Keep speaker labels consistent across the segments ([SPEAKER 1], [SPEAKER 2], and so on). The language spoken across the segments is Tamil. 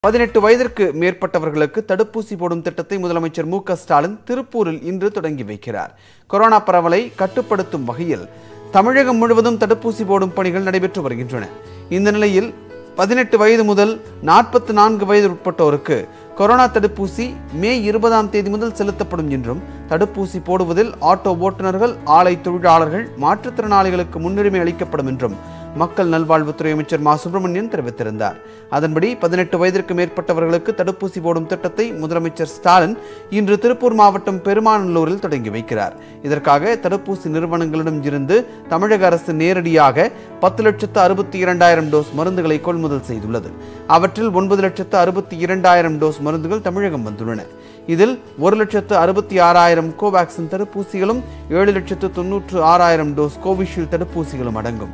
[SPEAKER 1] பதினெட்டு வயதிற்கு மேற்பட்டவர்களுக்கு தடுப்பூசி போடும் திட்டத்தை முதலமைச்சர் மு க ஸ்டாலின் திருப்பூரில் இன்று தொடங்கி வைக்கிறார் கொரோனா பரவலை கட்டுப்படுத்தும் வகையில் தமிழகம் முழுவதும் தடுப்பூசி போடும் பணிகள் நடைபெற்று வருகின்றன இந்த நிலையில் பதினெட்டு வயது முதல் நாற்பத்தி நான்கு வயது உட்பட்டோருக்கு கொரோனா தடுப்பூசி மே இருபதாம் தேதி முதல் செலுத்தப்படும் என்றும் தடுப்பூசி போடுவதில் ஆட்டோ ஓட்டுநர்கள் ஆலை தொழிலாளர்கள் மாற்றுத்திறனாளிகளுக்கு முன்னுரிமை அளிக்கப்படும் என்றும் மக்கள் நல்வாழ்வுத்துறை அமைச்சர் மா சுப்பிரமணியன் தெரிவித்திருந்தார் அதன்படி பதினெட்டு வயதிற்கு மேற்பட்டவர்களுக்கு தடுப்பூசி போடும் திட்டத்தை முதலமைச்சர் ஸ்டாலின் இன்று திருப்பூர் மாவட்டம் பெருமாநல்லூரில் தொடங்கி வைக்கிறார் இதற்காக தடுப்பூசி நிறுவனங்களிடம் இருந்து தமிழக அரசு நேரடியாக பத்து லட்சத்து அறுபத்தி இரண்டாயிரம் டோஸ் மருந்துகளை கொள்முதல் செய்துள்ளது அவற்றில் ஒன்பது லட்சத்து அறுபத்தி இரண்டாயிரம் டோஸ் மருந்துகள் தமிழகம் வந்துள்ளன இதில் ஒரு லட்சத்து அறுபத்தி ஆறாயிரம் கோவேக்சின் தடுப்பூசிகளும் ஏழு லட்சத்து தொன்னூற்று ஆறாயிரம் டோஸ் கோவிஷீல்டு தடுப்பூசிகளும் அடங்கும்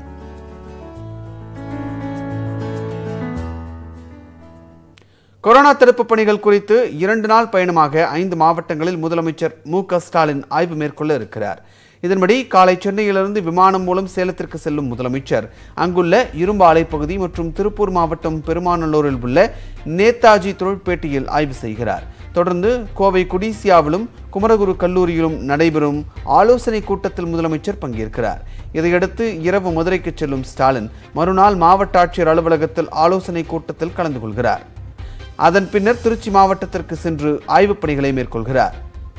[SPEAKER 1] கொரோனா தடுப்பு பணிகள் குறித்து இரண்டு நாள் பயணமாக ஐந்து மாவட்டங்களில் முதலமைச்சர் மு க ஸ்டாலின் ஆய்வு மேற்கொள்ள இருக்கிறார் இதன்படி காலை சென்னையிலிருந்து விமானம் மூலம் சேலத்திற்கு செல்லும் முதலமைச்சர் அங்குள்ள இரும்பு ஆலை பகுதி மற்றும் திருப்பூர் மாவட்டம் பெருமாநல்லூரில் உள்ள நேதாஜி தொழிற்பேட்டையில் ஆய்வு செய்கிறார் தொடர்ந்து கோவை குடிசியாவிலும் குமரகுரு கல்லூரியிலும் நடைபெறும் ஆலோசனை கூட்டத்தில் முதலமைச்சர் பங்கேற்கிறார் இதையடுத்து இரவு மதுரைக்கு செல்லும் ஸ்டாலின் மறுநாள் மாவட்ட ஆட்சியர் அலுவலகத்தில் ஆலோசனை கூட்டத்தில் கலந்து கொள்கிறார் அதன் பின்னர் திருச்சி மாவட்டத்திற்கு சென்று ஆய்வுப் பணிகளை மேற்கொள்கிறார்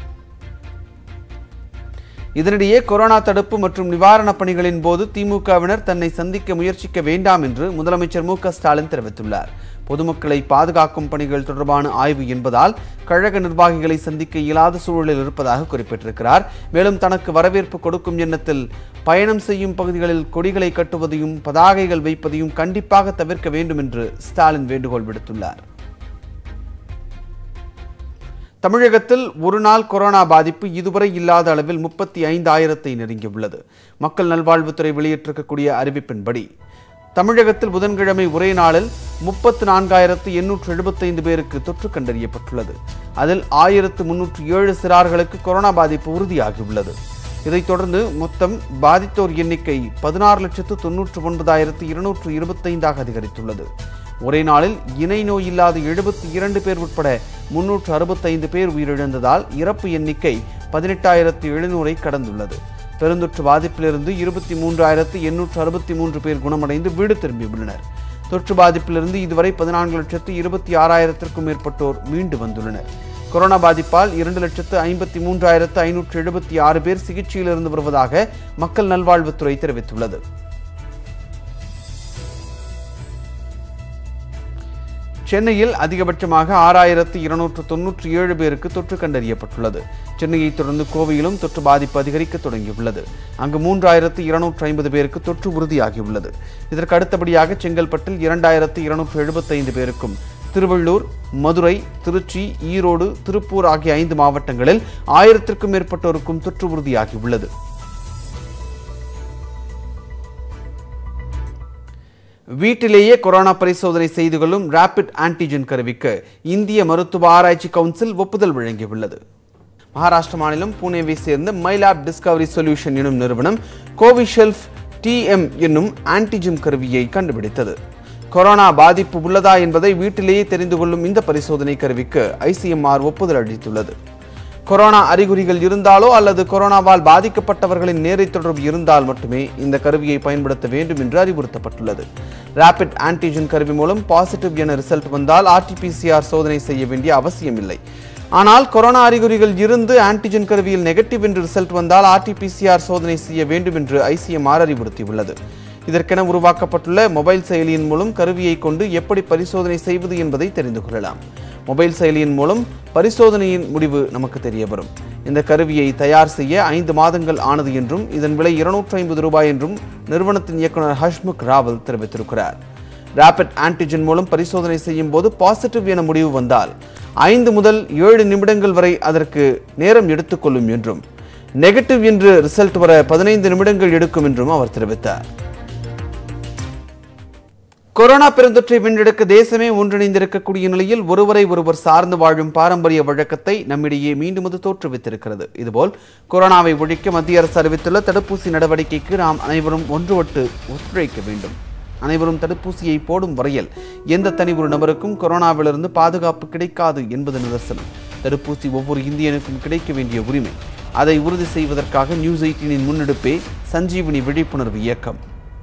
[SPEAKER 1] இதனிடையே கொரோனா தடுப்பு மற்றும் நிவாரணப் பணிகளின் போது திமுகவினர் தன்னை சந்திக்க முயற்சிக்க வேண்டாம் என்று முதலமைச்சர் மு க ஸ்டாலின் தெரிவித்துள்ளார் பொதுமக்களை பாதுகாக்கும் பணிகள் தொடர்பான ஆய்வு என்பதால் கழக நிர்வாகிகளை சந்திக்க இயலாத சூழலில் இருப்பதாக குறிப்பிட்டிருக்கிறார் மேலும் தனக்கு வரவேற்பு கொடுக்கும் எண்ணத்தில் பயணம் செய்யும் பகுதிகளில் கொடிகளை கட்டுவதையும் பதாகைகள் வைப்பதையும் கண்டிப்பாக தவிர்க்க வேண்டும் என்று ஸ்டாலின் வேண்டுகோள் விடுத்துள்ளார் தமிழகத்தில் ஒரு நாள் கொரோனா பாதிப்பு இதுவரை இல்லாத அளவில் முப்பத்தி ஐந்து ஆயிரத்தை நெருங்கியுள்ளது மக்கள் நல்வாழ்வுத்துறை வெளியிட்டிருக்கக்கூடிய அறிவிப்பின்படி தமிழகத்தில் புதன்கிழமை ஒரே நாளில் முப்பத்து நான்காயிரத்து எண்ணூற்று எழுபத்தைந்து பேருக்கு தொற்று கண்டறியப்பட்டுள்ளது அதில் ஆயிரத்து முன்னூற்று ஏழு சிறார்களுக்கு கொரோனா பாதிப்பு உறுதியாகியுள்ளது இதைத் தொடர்ந்து மொத்தம் பாதித்தோர் எண்ணிக்கை பதினாறு லட்சத்து தொன்னூற்று ஒன்பதாயிரத்து இருநூற்று இருபத்தைந்தாக அதிகரித்துள்ளது ஒரே நாளில் இணை நோய் இல்லாத எழுபத்தி இரண்டு பேர் உட்பட முன்னூற்று அறுபத்தைந்து பேர் உயிரிழந்ததால் இறப்பு எண்ணிக்கை பதினெட்டாயிரத்து எழுநூறை கடந்துள்ளது பெருந்தொற்று பாதிப்பிலிருந்து இருபத்தி மூன்றாயிரத்து எண்ணூற்று அறுபத்தி மூன்று பேர் குணமடைந்து வீடு திரும்பியுள்ளனர் தொற்று பாதிப்பிலிருந்து இதுவரை பதினான்கு லட்சத்து இருபத்தி ஆறாயிரத்திற்கும் மேற்பட்டோர் மீண்டு வந்துள்ளனர் கொரோனா பாதிப்பால் இரண்டு லட்சத்து ஐம்பத்தி மூன்றாயிரத்து ஐநூற்று எழுபத்தி ஆறு பேர் சிகிச்சையில் இருந்து வருவதாக மக்கள் நல்வாழ்வுத்துறை தெரிவித்துள்ளது சென்னையில் அதிகபட்சமாக ஆறாயிரத்து இருநூற்று தொன்னூற்றி ஏழு பேருக்கு தொற்று கண்டறியப்பட்டுள்ளது சென்னையை தொடர்ந்து கோவையிலும் தொற்று பாதிப்பு அதிகரிக்க தொடங்கியுள்ளது அங்கு மூன்றாயிரத்து இருநூற்று ஐம்பது பேருக்கு தொற்று உறுதியாகியுள்ளது இதற்கு அடுத்தபடியாக செங்கல்பட்டில் இரண்டாயிரத்து இருநூற்று எழுபத்தைந்து பேருக்கும் திருவள்ளூர் மதுரை திருச்சி ஈரோடு திருப்பூர் ஆகிய ஐந்து மாவட்டங்களில் ஆயிரத்திற்கும் மேற்பட்டோருக்கும் தொற்று உறுதியாகியுள்ளது வீட்டிலேயே கொரோனா பரிசோதனை செய்து கொள்ளும் ரேபிட் ஆன்டிஜென் கருவிக்கு இந்திய மருத்துவ ஆராய்ச்சி கவுன்சில் ஒப்புதல் வழங்கியுள்ளது மகாராஷ்டிர மாநிலம் பூனேவை சேர்ந்த மைலாப் டிஸ்கவரி சொல்யூஷன் எனும் நிறுவனம் கோவிஷெல்ஃப் டிஎம் என்னும் ஆன்டிஜென் கருவியை கண்டுபிடித்தது கொரோனா பாதிப்பு உள்ளதா என்பதை வீட்டிலேயே தெரிந்து கொள்ளும் இந்த பரிசோதனை கருவிக்கு ஐசிஎம்ஆர் ஒப்புதல் அளித்துள்ளது கொரோனா அறிகுறிகள் இருந்தாலோ அல்லது கொரோனாவால் பாதிக்கப்பட்டவர்களின் நேரை தொடர்பு இருந்தால் மட்டுமே இந்த கருவியை பயன்படுத்த வேண்டும் என்று அறிவுறுத்தப்பட்டுள்ளது ரேபிட் ஆன்டிஜென் கருவி மூலம் பாசிட்டிவ் என ரிசல்ட் வந்தால் ஆர்டிபிசிஆர் சோதனை செய்ய வேண்டிய அவசியமில்லை ஆனால் கொரோனா அறிகுறிகள் இருந்து ஆன்டிஜென் கருவியில் நெகட்டிவ் என்று ரிசல்ட் வந்தால் ஆர்டிபிசிஆர் சோதனை செய்ய வேண்டும் என்று ஐசிஎம்ஆர் அறிவுறுத்தியுள்ளது இதற்கென உருவாக்கப்பட்டுள்ள மொபைல் செயலியின் மூலம் கருவியை கொண்டு எப்படி பரிசோதனை செய்வது என்பதை தெரிந்து கொள்ளலாம் மொபைல் செயலியின் மூலம் பரிசோதனையின் முடிவு நமக்கு தெரிய வரும் இந்த கருவியை தயார் செய்ய ஐந்து மாதங்கள் ஆனது என்றும் இதன் விலை இருநூற்றி ஐம்பது ரூபாய் என்றும் நிறுவனத்தின் இயக்குனர் ஹஷ்முக் ராவல் தெரிவித்திருக்கிறார் ரேபிட் ஆன்டிஜென் மூலம் பரிசோதனை செய்யும் போது பாசிட்டிவ் என முடிவு வந்தால் ஐந்து முதல் ஏழு நிமிடங்கள் வரை அதற்கு நேரம் எடுத்துக்கொள்ளும் என்றும் நெகட்டிவ் என்று ரிசல்ட் வர பதினைந்து நிமிடங்கள் எடுக்கும் என்றும் அவர் தெரிவித்தார் கொரோனா பெருந்தொற்றை வென்றெடுக்க தேசமே ஒன்றிணைந்திருக்கக்கூடிய நிலையில் ஒருவரை ஒருவர் சார்ந்து வாழும் பாரம்பரிய வழக்கத்தை நம்மிடையே மீண்டும் அது தோற்றுவித்திருக்கிறது இதுபோல் கொரோனாவை ஒழிக்க மத்திய அரசு அறிவித்துள்ள தடுப்பூசி நடவடிக்கைக்கு நாம் அனைவரும் ஒன்றுபட்டு ஒத்துழைக்க வேண்டும் அனைவரும் தடுப்பூசியை போடும் வரையில் எந்த தனி ஒரு நபருக்கும் கொரோனாவிலிருந்து பாதுகாப்பு கிடைக்காது என்பது நிதர்சனம் தடுப்பூசி ஒவ்வொரு இந்தியனுக்கும் கிடைக்க வேண்டிய உரிமை அதை உறுதி செய்வதற்காக நியூஸ் எயிட்டீனின் முன்னெடுப்பே சஞ்சீவினி விழிப்புணர்வு இயக்கம்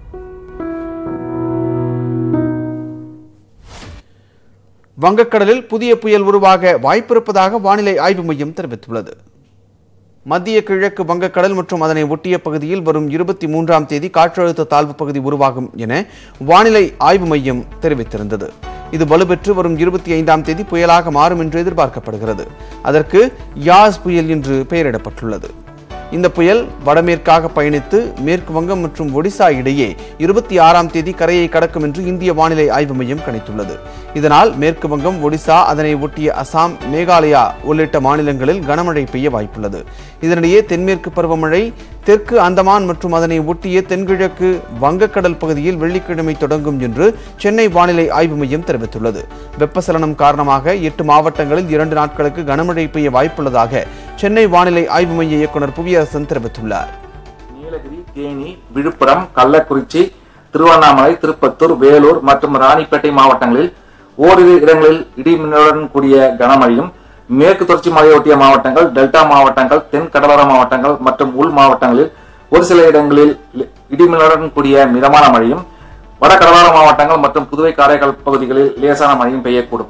[SPEAKER 1] வங்கக்கடலில் புதிய புயல் உருவாக வாய்ப்பிருப்பதாக வானிலை ஆய்வு மையம் தெரிவித்துள்ளது மத்திய கிழக்கு வங்கக்கடல் மற்றும் அதனை ஒட்டிய பகுதியில் வரும் இருபத்தி மூன்றாம் தேதி காற்றழுத்த தாழ்வு பகுதி உருவாகும் என வானிலை ஆய்வு மையம் தெரிவித்திருந்தது இது வலுப்பெற்று வரும் இருபத்தி ஐந்தாம் தேதி புயலாக மாறும் என்று எதிர்பார்க்கப்படுகிறது அதற்கு யாஸ் புயல் என்று பெயரிடப்பட்டுள்ளது இந்த புயல் வடமேற்காக பயணித்து மேற்கு வங்கம் மற்றும் ஒடிசா இடையே இருபத்தி ஆறாம் தேதி கரையை கடக்கும் என்று இந்திய வானிலை ஆய்வு மையம் கணித்துள்ளது இதனால் மேற்கு வங்கம் ஒடிசா அதனை ஒட்டிய அசாம் மேகாலயா உள்ளிட்ட மாநிலங்களில் கனமழை பெய்ய வாய்ப்புள்ளது இதனிடையே தென்மேற்கு பருவமழை தெற்கு அந்தமான் மற்றும் அதனை ஒட்டிய தென்கிழக்கு வங்கக்கடல் பகுதியில் வெள்ளிக்கிழமை தொடங்கும் என்று சென்னை வானிலை ஆய்வு மையம் தெரிவித்துள்ளது வெப்பசலனம் காரணமாக எட்டு மாவட்டங்களில் இரண்டு நாட்களுக்கு கனமழை பெய்ய வாய்ப்புள்ளதாக சென்னை வானிலை ஆய்வு மைய இயக்குனர் புவியரசன் தெரிவித்துள்ளார்
[SPEAKER 2] நீலகிரி தேனி விழுப்புரம் கள்ளக்குறிச்சி திருவண்ணாமலை திருப்பத்தூர் வேலூர் மற்றும் ராணிப்பேட்டை மாவட்டங்களில் ஓரிரு இடங்களில் இடிமின்னலுடன் கூடிய கனமழையும் மேற்கு தொடர்ச்சி மலையொட்டிய மாவட்டங்கள் டெல்டா மாவட்டங்கள் தென் கடலோர மாவட்டங்கள் மற்றும் உள் மாவட்டங்களில் ஒரு சில இடங்களில் இடிமின்னலுடன் கூடிய மிதமான மழையும் வட கடலோர மாவட்டங்கள் மற்றும் புதுவை காரைக்கால் பகுதிகளில் லேசான மழையும் பெய்யக்கூடும்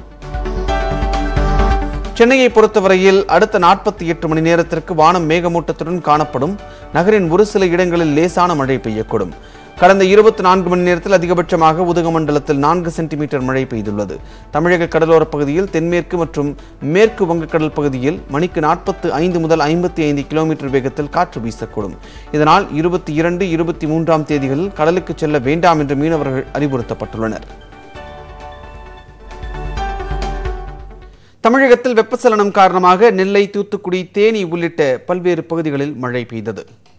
[SPEAKER 1] சென்னையை பொறுத்தவரையில் அடுத்த நாற்பத்தி எட்டு மணி நேரத்திற்கு வானம் மேகமூட்டத்துடன் காணப்படும் நகரின் ஒரு சில இடங்களில் லேசான மழை பெய்யக்கூடும் கடந்த இருபத்தி நான்கு மணி நேரத்தில் அதிகபட்சமாக உதகமண்டலத்தில் நான்கு சென்டிமீட்டர் மழை பெய்துள்ளது தமிழக கடலோரப் பகுதியில் தென்மேற்கு மற்றும் மேற்கு வங்கக்கடல் பகுதியில் மணிக்கு நாற்பத்து ஐந்து முதல் ஐம்பத்தி ஐந்து கிலோமீட்டர் வேகத்தில் காற்று வீசக்கூடும் இதனால் இருபத்தி இரண்டு இருபத்தி மூன்றாம் தேதிகளில் கடலுக்கு செல்ல வேண்டாம் என்று மீனவர்கள் அறிவுறுத்தப்பட்டுள்ளனர் தமிழகத்தில் வெப்பச்சலனம் காரணமாக நெல்லை தூத்துக்குடி தேனி உள்ளிட்ட பல்வேறு பகுதிகளில் மழை பெய்தது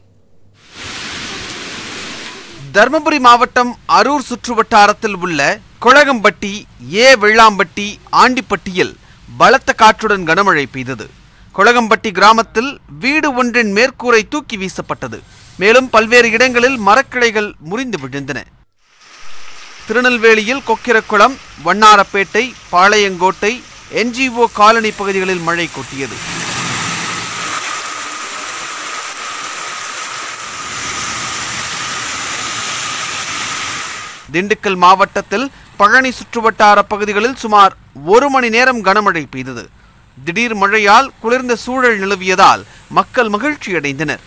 [SPEAKER 1] தருமபுரி மாவட்டம் அரூர் சுற்றுவட்டாரத்தில் உள்ள கொளகம்பட்டி ஏ வெள்ளாம்பட்டி ஆண்டிப்பட்டியில் பலத்த காற்றுடன் கனமழை பெய்தது கொளகம்பட்டி கிராமத்தில் வீடு ஒன்றின் மேற்கூரை தூக்கி வீசப்பட்டது மேலும் பல்வேறு இடங்களில் மரக்கிளைகள் முறிந்து விழுந்தன திருநெல்வேலியில் கொக்கிரக்குளம் வண்ணாரப்பேட்டை பாளையங்கோட்டை என்ஜிஓ காலனி பகுதிகளில் மழை கொட்டியது திண்டுக்கல் மாவட்டத்தில் பழனி சுற்றுவட்டார பகுதிகளில் சுமார் ஒரு மணி நேரம் கனமழை பெய்தது திடீர் மழையால் குளிர்ந்த சூழல் நிலவியதால் மக்கள் மகிழ்ச்சியடைந்தனர்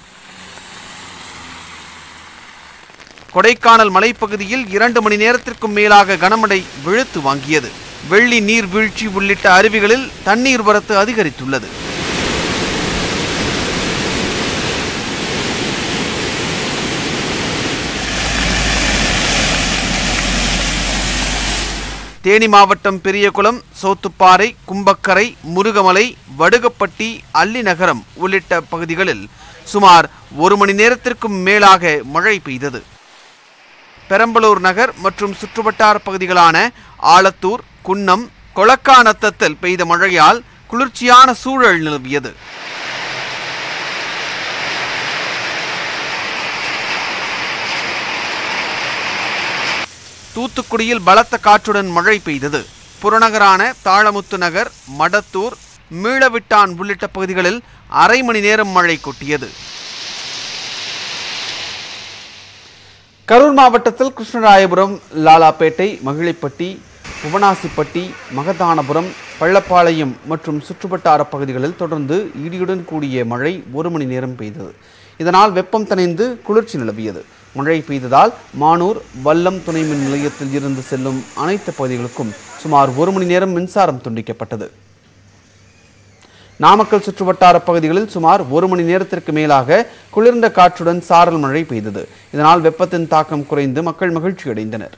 [SPEAKER 1] கொடைக்கானல் மலைப்பகுதியில் இரண்டு மணி நேரத்திற்கும் மேலாக கனமழை விழுத்து வாங்கியது வெள்ளி நீர் வீழ்ச்சி உள்ளிட்ட அருவிகளில் தண்ணீர் வரத்து அதிகரித்துள்ளது தேனி மாவட்டம் பெரியகுளம் சோத்துப்பாறை கும்பக்கரை முருகமலை வடுகப்பட்டி அல்லிநகரம் உள்ளிட்ட பகுதிகளில் சுமார் ஒரு மணி நேரத்திற்கும் மேலாக மழை பெய்தது பெரம்பலூர் நகர் மற்றும் சுற்றுவட்டார பகுதிகளான ஆலத்தூர் குன்னம் கொளக்காநத்தத்தில் பெய்த மழையால் குளிர்ச்சியான சூழல் நிலவியது தூத்துக்குடியில் பலத்த காற்றுடன் மழை பெய்தது புறநகரான தாளமுத்து நகர் மடத்தூர் மீளவிட்டான் உள்ளிட்ட பகுதிகளில் அரை மணி நேரம் மழை கொட்டியது கரூர் மாவட்டத்தில் கிருஷ்ணராயபுரம் லாலாப்பேட்டை மகிழிப்பட்டி புவனாசிப்பட்டி மகதானபுரம் பள்ளப்பாளையம் மற்றும் சுற்றுவட்டார பகுதிகளில் தொடர்ந்து இடியுடன் கூடிய மழை ஒரு மணி நேரம் பெய்தது இதனால் வெப்பம் தணிந்து குளிர்ச்சி நிலவியது மழை பெய்ததால் மானூர் வல்லம் துணை மின் நிலையத்தில் இருந்து செல்லும் அனைத்து பகுதிகளுக்கும் சுமார் ஒரு மணி நேரம் மின்சாரம் துண்டிக்கப்பட்டது நாமக்கல் சுற்றுவட்டார பகுதிகளில் சுமார் ஒரு மணி நேரத்திற்கு மேலாக குளிர்ந்த காற்றுடன் சாரல் மழை பெய்தது இதனால் வெப்பத்தின் தாக்கம் குறைந்து மக்கள் மகிழ்ச்சி அடைந்தனர்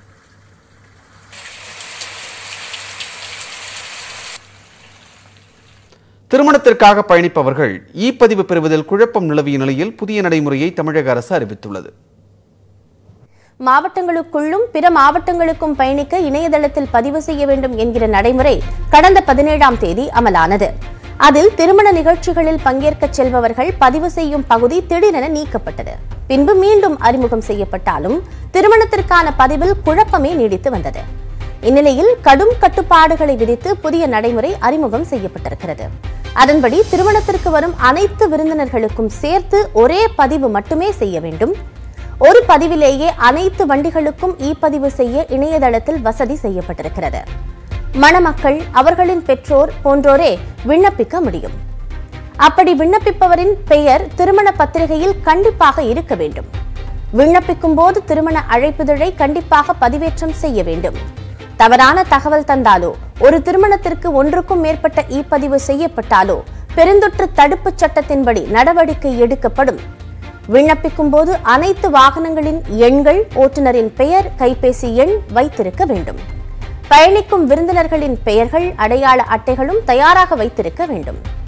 [SPEAKER 1] திருமணத்திற்காக பயணிப்பவர்கள் இ பதிவு பெறுவதில் குழப்பம் நிலவிய நிலையில் புதிய நடைமுறையை தமிழக அரசு அறிவித்துள்ளது
[SPEAKER 3] மாவட்டங்களுக்குள்ளும் பிற மாவட்டங்களுக்கும் பயணிக்க இணையதளத்தில் பதிவு செய்ய வேண்டும் என்கிற நடைமுறை கடந்த பதினேழாம் தேதி அமலானது அதில் திருமண நிகழ்ச்சிகளில் பங்கேற்கச் செல்பவர்கள் பதிவு செய்யும் பகுதி திடீரென நீக்கப்பட்டது பின்பு மீண்டும் அறிமுகம் செய்யப்பட்டாலும் திருமணத்திற்கான பதிவில் குழப்பமே நீடித்து வந்தது இந்நிலையில் கடும் கட்டுப்பாடுகளை விதித்து புதிய நடைமுறை அறிமுகம் செய்யப்பட்டிருக்கிறது அதன்படி திருமணத்திற்கு வரும் அனைத்து விருந்தினர்களுக்கும் சேர்த்து ஒரே பதிவு மட்டுமே செய்ய வேண்டும் ஒரு பதிவிலேயே அனைத்து வண்டிகளுக்கும் இ பதிவு செய்ய இணையதளத்தில் வசதி செய்யப்பட்டிருக்கிறது மணமக்கள் அவர்களின் பெற்றோர் போன்றோரே விண்ணப்பிக்க முடியும் அப்படி விண்ணப்பிப்பவரின் பெயர் திருமண பத்திரிகையில் கண்டிப்பாக இருக்க வேண்டும் விண்ணப்பிக்கும் போது திருமண அழைப்புதழை கண்டிப்பாக பதிவேற்றம் செய்ய வேண்டும் தவறான தகவல் தந்தாலோ ஒரு திருமணத்திற்கு ஒன்றுக்கும் மேற்பட்ட இ பதிவு செய்யப்பட்டாலோ பெருந்தொற்று தடுப்புச் சட்டத்தின்படி நடவடிக்கை எடுக்கப்படும் விண்ணப்பிக்கும் போது அனைத்து வாகனங்களின் எண்கள் ஓட்டுநரின் பெயர் கைபேசி எண் வைத்திருக்க வேண்டும் பயணிக்கும் விருந்தினர்களின் பெயர்கள் அடையாள அட்டைகளும் தயாராக வைத்திருக்க வேண்டும்